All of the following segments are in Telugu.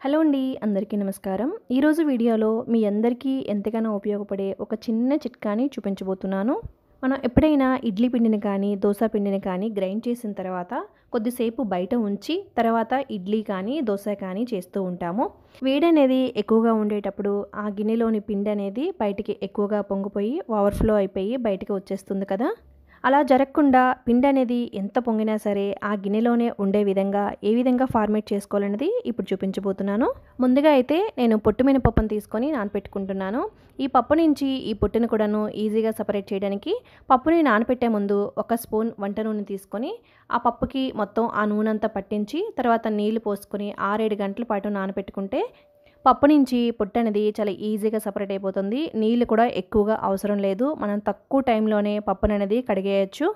హలో అండి అందరికీ నమస్కారం ఈరోజు వీడియోలో మీ అందరికీ ఎంతగానో ఉపయోగపడే ఒక చిన్న చిట్కాని చూపించబోతున్నాను మనం ఎప్పుడైనా ఇడ్లీ పిండిని కానీ దోశ పిండిని కానీ గ్రైండ్ చేసిన తర్వాత కొద్దిసేపు బయట ఉంచి తర్వాత ఇడ్లీ కానీ దోశ కానీ చేస్తూ ఉంటాము వేడి అనేది ఎక్కువగా ఉండేటప్పుడు ఆ గిన్నెలోని పిండి అనేది బయటికి ఎక్కువగా పొంగిపోయి ఓవర్ఫ్లో అయిపోయి బయటికి వచ్చేస్తుంది కదా అలా జరగకుండా పిండి అనేది ఎంత పొంగినా సరే ఆ గిన్నెలోనే ఉండే విధంగా ఏ విధంగా ఫార్మేట్ చేసుకోవాలనేది ఇప్పుడు చూపించబోతున్నాను ముందుగా అయితే నేను పొట్టు మినపప్పును తీసుకొని నానపెట్టుకుంటున్నాను ఈ పప్పు నుంచి ఈ పొట్టును కూడాను ఈజీగా సపరేట్ చేయడానికి పప్పుని నానపెట్టే ముందు ఒక స్పూన్ వంట నూనె తీసుకొని ఆ పప్పుకి మొత్తం ఆ నూనె అంతా పట్టించి తర్వాత నీళ్లు పోసుకొని ఆరేడు గంటల పాటు నానపెట్టుకుంటే పప్పు నుంచి పొట్టు అనేది చాలా ఈజీగా సపరేట్ అయిపోతుంది నీళ్ళు కూడా ఎక్కువగా అవసరం లేదు మనం తక్కువ టైంలోనే పప్పును అనేది కడిగేయచ్చు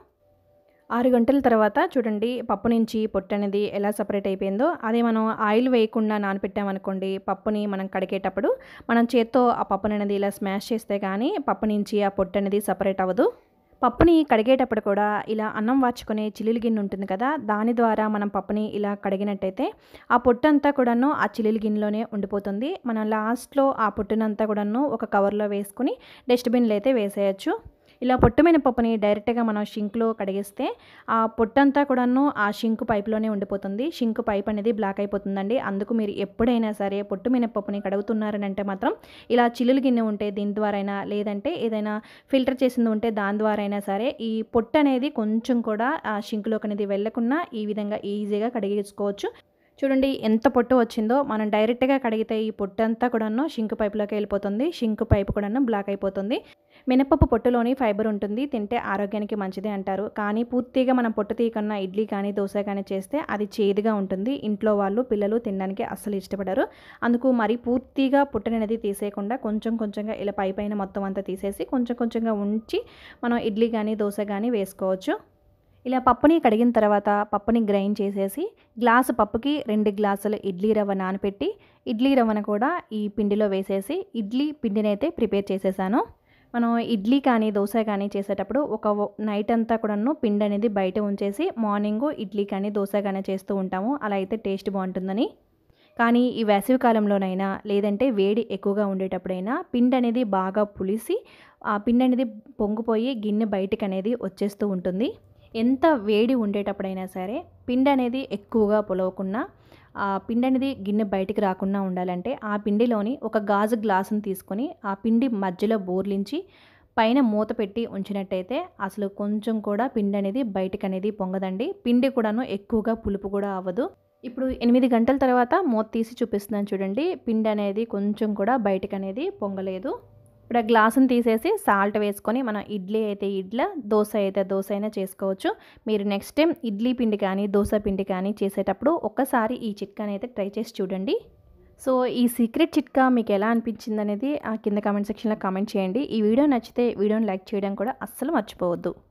ఆరు గంటల తర్వాత చూడండి పప్పు నుంచి పొట్టు అనేది ఎలా సపరేట్ అయిపోయిందో అదే మనం ఆయిల్ వేయకుండా నానపెట్టామనుకోండి పప్పుని మనం కడిగేటప్పుడు మనం చేత్తో ఆ పప్పుని అనేది ఇలా స్మాష్ చేస్తే కానీ పప్పు నుంచి ఆ పొట్టు అనేది సపరేట్ అవ్వదు పప్పుని కడిగేటప్పుడు కూడా ఇలా అన్నం వాచుకునే చిల్లులు గిన్నె ఉంటుంది కదా దాని ద్వారా మనం పప్పుని ఇలా కడిగినట్టయితే ఆ పొట్టంతా కూడాను ఆ చిల్లులు గిన్నెలోనే ఉండిపోతుంది మనం లాస్ట్లో ఆ పొట్టునంతా కూడాను ఒక కవర్లో వేసుకుని డస్ట్బిన్లో అయితే వేసేయచ్చు ఇలా పొట్టు మినపప్పుని డైరెక్ట్గా మనం షింక్లో కడిగిస్తే ఆ పొట్టంతా కూడాను ఆ షింకు పైప్లోనే ఉండిపోతుంది షింకు పైప్ అనేది బ్లాక్ అయిపోతుందండి అందుకు మీరు ఎప్పుడైనా సరే పొట్టు మినపప్పుని కడుగుతున్నారని అంటే మాత్రం ఇలా చిల్లులు గిన్నె ఉంటే దీని ద్వారా అయినా లేదంటే ఏదైనా ఫిల్టర్ చేసింది ఉంటే దాని ద్వారా అయినా సరే ఈ పొట్టు అనేది కొంచెం కూడా ఆ షింకులోకి అనేది వెళ్ళకుండా ఈ విధంగా ఈజీగా కడిగించుకోవచ్చు చూడండి ఎంత పొట్టు వచ్చిందో మనం డైరెక్ట్గా కడిగితే ఈ పొట్టు అంతా కూడాను షింకు పైపులోకి వెళ్ళిపోతుంది షింకు పైపు కూడాను బ్లాక్ అయిపోతుంది మినపప్పు పొట్టులోని ఫైబర్ ఉంటుంది తింటే ఆరోగ్యానికి మంచిదే అంటారు కానీ పూర్తిగా మనం పొట్టు తీయకన్నా ఇడ్లీ కానీ దోశ కానీ చేస్తే అది చేదుగా ఉంటుంది ఇంట్లో వాళ్ళు పిల్లలు తినడానికి అస్సలు ఇష్టపడరు అందుకు మరి పూర్తిగా పొట్టుననేది తీసేయకుండా కొంచెం కొంచెంగా ఇలా పై పైన మొత్తం అంతా తీసేసి కొంచెం కొంచెంగా ఉంచి మనం ఇడ్లీ కానీ దోశ కానీ వేసుకోవచ్చు ఇలా పప్పుని కడిగిన తర్వాత పప్పుని గ్రైండ్ చేసేసి గ్లాసు పప్పుకి రెండు గ్లాసులు ఇడ్లీ రవ్వ నానపెట్టి ఇడ్లీ రవ్వను కూడా ఈ పిండిలో వేసేసి ఇడ్లీ పిండిని అయితే ప్రిపేర్ చేసేసాను మనం ఇడ్లీ కానీ దోశ కానీ చేసేటప్పుడు ఒక నైట్ అంతా కూడాను పిండి అనేది బయట ఉంచేసి మార్నింగ్ ఇడ్లీ కానీ దోశ కానీ చేస్తూ ఉంటాము అలా అయితే టేస్ట్ బాగుంటుందని కానీ ఈ వేసవి కాలంలోనైనా లేదంటే వేడి ఎక్కువగా ఉండేటప్పుడైనా పిండి అనేది బాగా పులిసి ఆ పిండి అనేది పొంగిపోయి గిన్నె బయటకు అనేది వచ్చేస్తూ ఉంటుంది ఎంత వేడి ఉండేటప్పుడైనా సరే పిండి అనేది ఎక్కువగా పొలవకుండా ఆ పిండి అనేది గిన్నె బయటికి రాకుండా ఉండాలంటే ఆ పిండిలోని ఒక గాజు గ్లాసును తీసుకొని ఆ పిండి మధ్యలో బోర్లించి పైన మూత పెట్టి ఉంచినట్టయితే అసలు కొంచెం కూడా పిండి అనేది బయటకు అనేది పొంగదండి పిండి కూడాను ఎక్కువగా పులుపు కూడా అవ్వదు ఇప్పుడు ఎనిమిది గంటల తర్వాత మూత తీసి చూపిస్తున్నాను చూడండి పిండి అనేది కొంచెం కూడా బయటకు అనేది పొంగలేదు ఇప్పుడు ఆ గ్లాసును తీసేసి సాల్ట్ వేసుకొని మనం ఇడ్లీ అయితే ఇడ్ల దోశ అయితే దోశ అయినా చేసుకోవచ్చు మీరు నెక్స్ట్ టైం ఇడ్లీ పిండి కానీ దోశ పిండి కానీ చేసేటప్పుడు ఒక్కసారి ఈ చిట్కాని అయితే ట్రై చేసి చూడండి సో ఈ సీక్రెట్ చిట్కా మీకు ఎలా అనిపించింది అనేది కింద కామెంట్ సెక్షన్లో కామెంట్ చేయండి ఈ వీడియో నచ్చితే వీడియోని లైక్ చేయడం కూడా అస్సలు మర్చిపోవద్దు